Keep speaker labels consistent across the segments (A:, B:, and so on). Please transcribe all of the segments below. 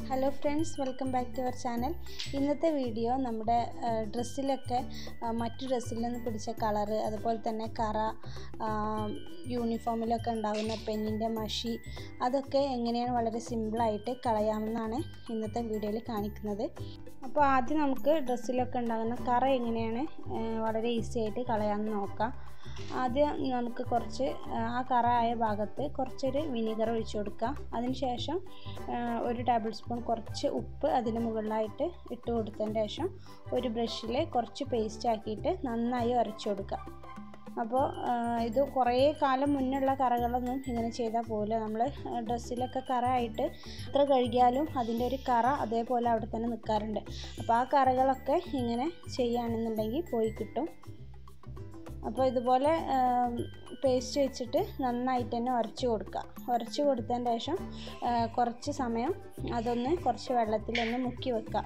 A: hello friends welcome back to our channel ഇന്നത്തെ video നമ്മുടെ ഡ്രസ്സിലൊക്കെ മറ്റു ഡ്രസ്സിൽ നിന്ന് പിടിച്ച കളറ് അതുപോലെ തന്നെ കറ യൂണിഫോമിലൊക്കെ ഉണ്ടാകുന്ന പെന്നിൻ്റെ മഷി അതൊക്കെ എങ്ങനെയാണ് വളരെ സിമ്പിളായിട്ട് കളയാമെന്നാണ് ഇന്നത്തെ വീഡിയോയിൽ കാണിക്കുന്നത് അപ്പോൾ ആദ്യം നമുക്ക് ഡ്രസ്സിലൊക്കെ ഉണ്ടാകുന്ന കറ എങ്ങനെയാണ് വളരെ ഈസി ആയിട്ട് കളയാമെന്ന് നോക്കാം ആദ്യം നമുക്ക് കുറച്ച് ആ കറ ആയ ഭാഗത്ത് കുറച്ചൊരു വിനീഗർ ഒഴിച്ചു കൊടുക്കുക അതിനുശേഷം ഒരു ടേബിൾ സ്പൂൺ കുറച്ച് ഉപ്പ് അതിന് മുകളിലായിട്ട് ഇട്ട് കൊടുത്തതിന് ശേഷം ഒരു ബ്രഷിൽ കുറച്ച് പേസ്റ്റ് ആക്കിയിട്ട് നന്നായി ഉരച്ചു കൊടുക്കുക അപ്പോൾ ഇത് കുറേ കാലം മുന്നുള്ള കറകളൊന്നും ഇങ്ങനെ ചെയ്താൽ പോകില്ല നമ്മൾ ഡ്രസ്സിലൊക്കെ കറ ആയിട്ട് എത്ര കഴുകിയാലും അതിൻ്റെ ഒരു കറ അതേപോലെ അവിടെ തന്നെ നിൽക്കാറുണ്ട് അപ്പോൾ ആ കറകളൊക്കെ ഇങ്ങനെ ചെയ്യുകയാണെന്നുണ്ടെങ്കിൽ പോയി കിട്ടും അപ്പോൾ ഇതുപോലെ പേസ്റ്റ് വെച്ചിട്ട് നന്നായിട്ട് തന്നെ ഉരച്ച് കൊടുക്കുക ഉരച്ച് കൊടുത്തതിന് ശേഷം കുറച്ച് സമയം അതൊന്ന് കുറച്ച് വെള്ളത്തിലൊന്ന് മുക്കി വെക്കുക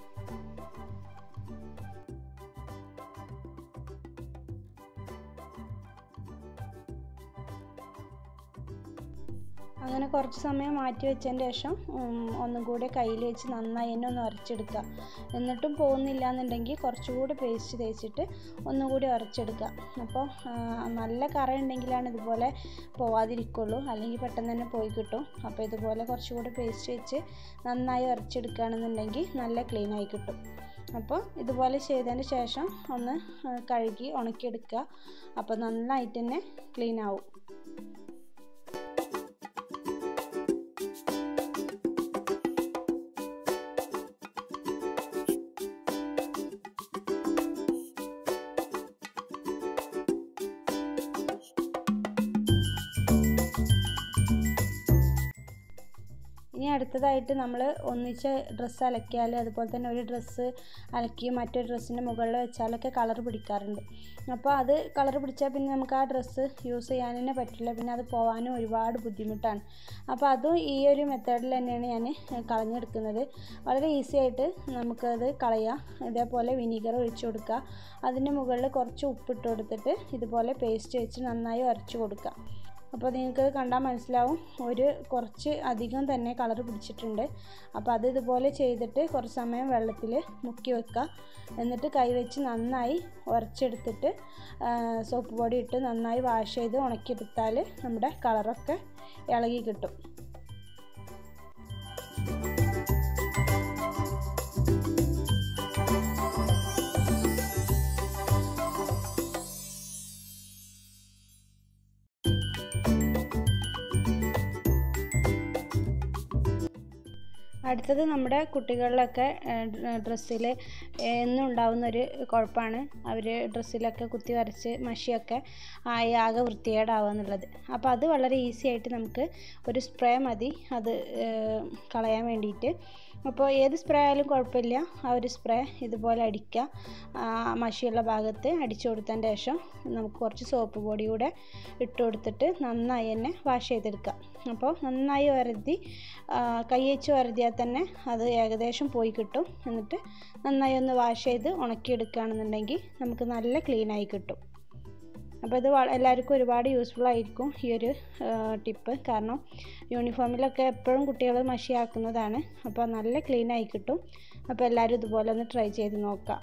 A: അങ്ങനെ കുറച്ച് സമയം മാറ്റി വെച്ചതിന് ശേഷം ഒന്നും കൂടി കയ്യിൽ വെച്ച് നന്നായി തന്നെ ഒന്ന് ഉരച്ചെടുക്കുക എന്നിട്ടും പോകുന്നില്ല എന്നുണ്ടെങ്കിൽ കുറച്ചുകൂടി പേസ്റ്റ് തേച്ചിട്ട് ഒന്നും കൂടി ഉരച്ചെടുക്കുക അപ്പോൾ നല്ല കറ ഉണ്ടെങ്കിലാണ് ഇതുപോലെ പോവാതിരിക്കുള്ളൂ അല്ലെങ്കിൽ പെട്ടെന്ന് തന്നെ പോയി കിട്ടും അപ്പോൾ ഇതുപോലെ കുറച്ചുകൂടി പേസ്റ്റ് വെച്ച് നന്നായി ഉരച്ചെടുക്കുകയാണെന്നുണ്ടെങ്കിൽ നല്ല ക്ലീൻ ആയി കിട്ടും അപ്പോൾ ഇതുപോലെ ചെയ്തതിന് ശേഷം ഒന്ന് കഴുകി ഉണക്കിയെടുക്കുക അപ്പോൾ നന്നായിട്ട് തന്നെ ക്ലീൻ ആവും ഇനി അടുത്തതായിട്ട് നമ്മൾ ഒന്നിച്ച് ഡ്രസ്സ് അലക്കിയാൽ അതുപോലെ തന്നെ ഒരു ഡ്രസ്സ് അലക്കി മറ്റൊരു ഡ്രസ്സിൻ്റെ മുകളിൽ വെച്ചാലൊക്കെ കളർ പിടിക്കാറുണ്ട് അപ്പോൾ അത് കളർ പിടിച്ചാൽ പിന്നെ നമുക്ക് ആ ഡ്രസ്സ് യൂസ് ചെയ്യാൻ തന്നെ പറ്റില്ല പിന്നെ അത് പോകാനും ഒരുപാട് ബുദ്ധിമുട്ടാണ് അപ്പോൾ അതും ഈ ഒരു മെത്തേഡിൽ തന്നെയാണ് ഞാൻ കളഞ്ഞെടുക്കുന്നത് വളരെ ഈസി ആയിട്ട് നമുക്കത് കളയാം ഇതേപോലെ വിനീഗർ ഒഴിച്ചു കൊടുക്കുക അതിൻ്റെ മുകളിൽ കുറച്ച് ഉപ്പിട്ട് കൊടുത്തിട്ട് ഇതുപോലെ പേസ്റ്റ് വെച്ച് നന്നായി ഉരച്ചു കൊടുക്കുക അപ്പോൾ നിങ്ങൾക്ക് കണ്ടാൽ മനസ്സിലാവും ഒരു കുറച്ച് അധികം തന്നെ കളർ പിടിച്ചിട്ടുണ്ട് അപ്പോൾ അത് ഇതുപോലെ ചെയ്തിട്ട് കുറച്ച് സമയം വെള്ളത്തിൽ മുക്കി വെക്കുക എന്നിട്ട് കൈ വെച്ച് നന്നായി ഉരച്ചെടുത്തിട്ട് സോപ്പ് പൊടി ഇട്ട് നന്നായി വാഷ് ചെയ്ത് ഉണക്കിയെടുത്താൽ നമ്മുടെ കളറൊക്കെ ഇളകി കിട്ടും അടുത്തത് നമ്മുടെ കുട്ടികളിലൊക്കെ ഡ്രസ്സിൽ എന്നും ഉണ്ടാവുന്ന ഒരു കുഴപ്പമാണ് അവർ ഡ്രസ്സിലൊക്കെ കുത്തി വരച്ച് മഷിയൊക്കെ ആയി ആകെ വൃത്തികേടാവുക എന്നുള്ളത് അപ്പോൾ അത് വളരെ ഈസി ആയിട്ട് നമുക്ക് ഒരു സ്പ്രേ മതി അത് കളയാൻ വേണ്ടിയിട്ട് അപ്പോൾ ഏത് സ്പ്രേ ആയാലും കുഴപ്പമില്ല ആ ഒരു സ്പ്രേ ഇതുപോലെ അടിക്കുക മഷിയുള്ള ഭാഗത്ത് അടിച്ചു കൊടുത്തതിന് ശേഷം നമുക്ക് കുറച്ച് സോപ്പ് പൊടി കൂടെ ഇട്ട് കൊടുത്തിട്ട് നന്നായി തന്നെ വാഷ് ചെയ്തെടുക്കുക അപ്പോൾ നന്നായി വരതി കൈ വെച്ച് വരതിയാൽ തന്നെ അത് ഏകദേശം പോയി കിട്ടും എന്നിട്ട് നന്നായി ഒന്ന് വാഷ് ചെയ്ത് ഉണക്കിയെടുക്കുകയാണെന്നുണ്ടെങ്കിൽ നമുക്ക് നല്ല ക്ലീനായി കിട്ടും അപ്പോൾ ഇത് എല്ലാവർക്കും ഒരുപാട് യൂസ്ഫുൾ ആയിരിക്കും ഈ ഒരു ടിപ്പ് കാരണം യൂണിഫോമിലൊക്കെ എപ്പോഴും കുട്ടികൾ മഷിയാക്കുന്നതാണ് അപ്പോൾ നല്ല ക്ലീൻ ആയി കിട്ടും അപ്പോൾ എല്ലാവരും ഇതുപോലെ ഒന്ന് ട്രൈ ചെയ്ത് നോക്കാം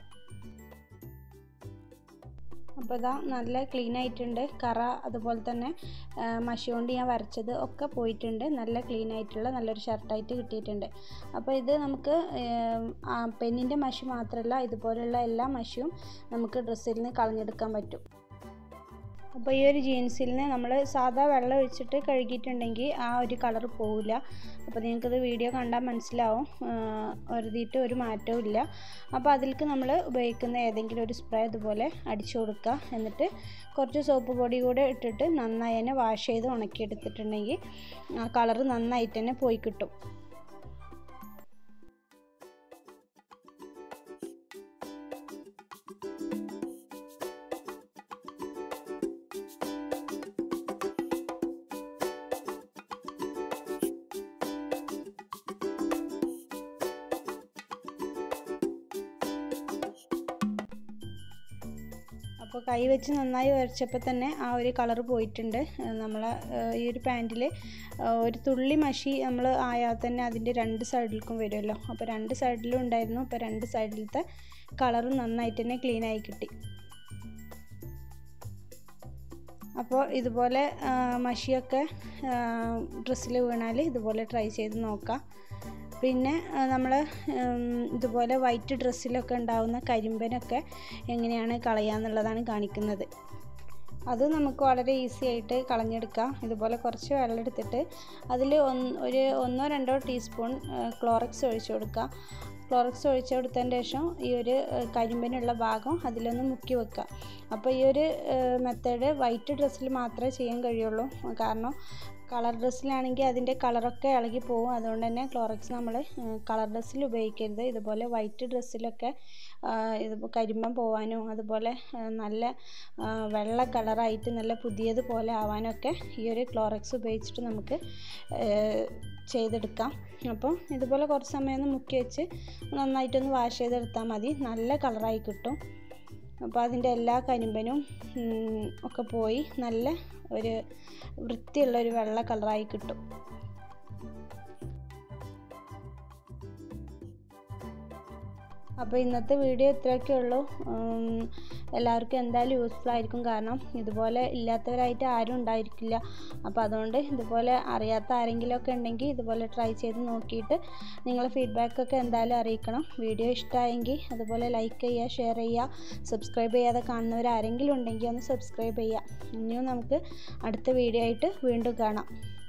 A: അപ്പോൾ ഇതാ നല്ല ക്ലീൻ ആയിട്ടുണ്ട് കറ അതുപോലെ തന്നെ മഷി കൊണ്ട് ഞാൻ വരച്ചത് ഒക്കെ പോയിട്ടുണ്ട് നല്ല ക്ലീൻ ആയിട്ടുള്ള നല്ലൊരു ഷർട്ടായിട്ട് കിട്ടിയിട്ടുണ്ട് അപ്പോൾ ഇത് നമുക്ക് പെന്നിൻ്റെ മഷി മാത്രമല്ല ഇതുപോലുള്ള എല്ലാ മഷിയും നമുക്ക് ഡ്രസ്സിൽ നിന്ന് കളഞ്ഞെടുക്കാൻ പറ്റും അപ്പോൾ ഈ ഒരു ജീൻസിൽ നിന്ന് നമ്മൾ സാധാ വെള്ളം ഒഴിച്ചിട്ട് കഴുകിയിട്ടുണ്ടെങ്കിൽ ആ ഒരു കളർ പോവില്ല അപ്പോൾ നിങ്ങൾക്കത് വീഡിയോ കണ്ടാൽ മനസ്സിലാവും ഒരുതിയിട്ട് ഒരു മാറ്റവും ഇല്ല അപ്പോൾ അതിലേക്ക് നമ്മൾ ഉപയോഗിക്കുന്ന ഏതെങ്കിലും ഒരു സ്പ്രേ ഇതുപോലെ അടിച്ചു കൊടുക്കുക എന്നിട്ട് കുറച്ച് സോപ്പ് പൊടി കൂടെ ഇട്ടിട്ട് നന്നായി തന്നെ വാഷ് ചെയ്ത് ഉണക്കിയെടുത്തിട്ടുണ്ടെങ്കിൽ ആ കളർ നന്നായിട്ട് തന്നെ പോയി കിട്ടും അപ്പോൾ കൈ വെച്ച് നന്നായി ഉരച്ചപ്പോൾ തന്നെ ആ ഒരു കളർ പോയിട്ടുണ്ട് നമ്മൾ ഈ ഒരു പാൻറ്റിൽ ഒരു തുള്ളി മഷി നമ്മൾ ആയാൽ തന്നെ അതിൻ്റെ രണ്ട് സൈഡിലേക്കും വരുമല്ലോ അപ്പോൾ രണ്ട് സൈഡിലും ഉണ്ടായിരുന്നു അപ്പോൾ രണ്ട് സൈഡിലത്തെ കളറും നന്നായിട്ട് തന്നെ ക്ലീൻ ആയി കിട്ടി അപ്പോൾ ഇതുപോലെ മഷിയൊക്കെ ഡ്രസ്സിൽ വീണാൽ ഇതുപോലെ ട്രൈ ചെയ്ത് നോക്കാം പിന്നെ നമ്മൾ ഇതുപോലെ വൈറ്റ് ഡ്രസ്സിലൊക്കെ ഉണ്ടാകുന്ന കരിമ്പനൊക്കെ എങ്ങനെയാണ് കളയാന്നുള്ളതാണ് കാണിക്കുന്നത് അത് നമുക്ക് വളരെ ഈസി ആയിട്ട് കളഞ്ഞെടുക്കാം ഇതുപോലെ കുറച്ച് വെള്ളം എടുത്തിട്ട് അതിൽ ഒരു ഒന്നോ രണ്ടോ ടീസ്പൂൺ ക്ലോറക്സ് ഒഴിച്ചു കൊടുക്കുക ക്ലോറക്സ് ഒഴിച്ചു കൊടുത്തതിന് ശേഷം ഈ ഒരു കരിമ്പിനുള്ള ഭാഗം അതിലൊന്ന് മുക്കി വെക്കുക അപ്പോൾ ഈ ഒരു മെത്തേഡ് വൈറ്റ് ഡ്രസ്സിൽ മാത്രമേ ചെയ്യാൻ കഴിയുള്ളൂ കാരണം കളർ ഡ്രസ്സിലാണെങ്കിൽ അതിൻ്റെ കളറൊക്കെ ഇളകി പോകും അതുകൊണ്ട് തന്നെ ക്ലോറക്സ് നമ്മൾ കളർ ഡ്രസ്സിൽ ഉപയോഗിക്കരുത് ഇതുപോലെ വൈറ്റ് ഡ്രസ്സിലൊക്കെ ഇത് കരിമ്പം പോവാനും അതുപോലെ നല്ല വെള്ള കളറായിട്ട് നല്ല പുതിയതുപോലെ ആവാനൊക്കെ ഈ ഒരു ക്ലോറക്സ് ഉപയോഗിച്ചിട്ട് നമുക്ക് ചെയ്തെടുക്കാം അപ്പോൾ ഇതുപോലെ കുറച്ച് സമയം ഒന്ന് മുക്കി വെച്ച് നന്നായിട്ടൊന്ന് വാഷ് ചെയ്തെടുത്താൽ മതി നല്ല കളറായി കിട്ടും അപ്പോൾ അതിൻ്റെ എല്ലാ കരിമ്പനും ഒക്കെ പോയി നല്ല ഒരു വൃത്തിയുള്ള ഒരു വെള്ള കളറായി കിട്ടും അപ്പോൾ ഇന്നത്തെ വീഡിയോ ഇത്രയൊക്കെ ഉള്ളൂ എല്ലാവർക്കും എന്തായാലും യൂസ്ഫുൾ ആയിരിക്കും കാരണം ഇതുപോലെ ഇല്ലാത്തവരായിട്ട് ആരും ഉണ്ടായിരിക്കില്ല അപ്പോൾ അതുകൊണ്ട് ഇതുപോലെ അറിയാത്ത ആരെങ്കിലുമൊക്കെ ഉണ്ടെങ്കിൽ ഇതുപോലെ ട്രൈ ചെയ്ത് നോക്കിയിട്ട് നിങ്ങളെ ഫീഡ്ബാക്കൊക്കെ എന്തായാലും അറിയിക്കണം വീഡിയോ ഇഷ്ടമായെങ്കിൽ അതുപോലെ ലൈക്ക് ചെയ്യുക ഷെയർ ചെയ്യുക സബ്സ്ക്രൈബ് ചെയ്യാതെ കാണുന്നവർ ആരെങ്കിലും ഉണ്ടെങ്കിൽ ഒന്ന് സബ്സ്ക്രൈബ് ചെയ്യുക ഇനിയും നമുക്ക് അടുത്ത വീഡിയോ ആയിട്ട് വീണ്ടും കാണാം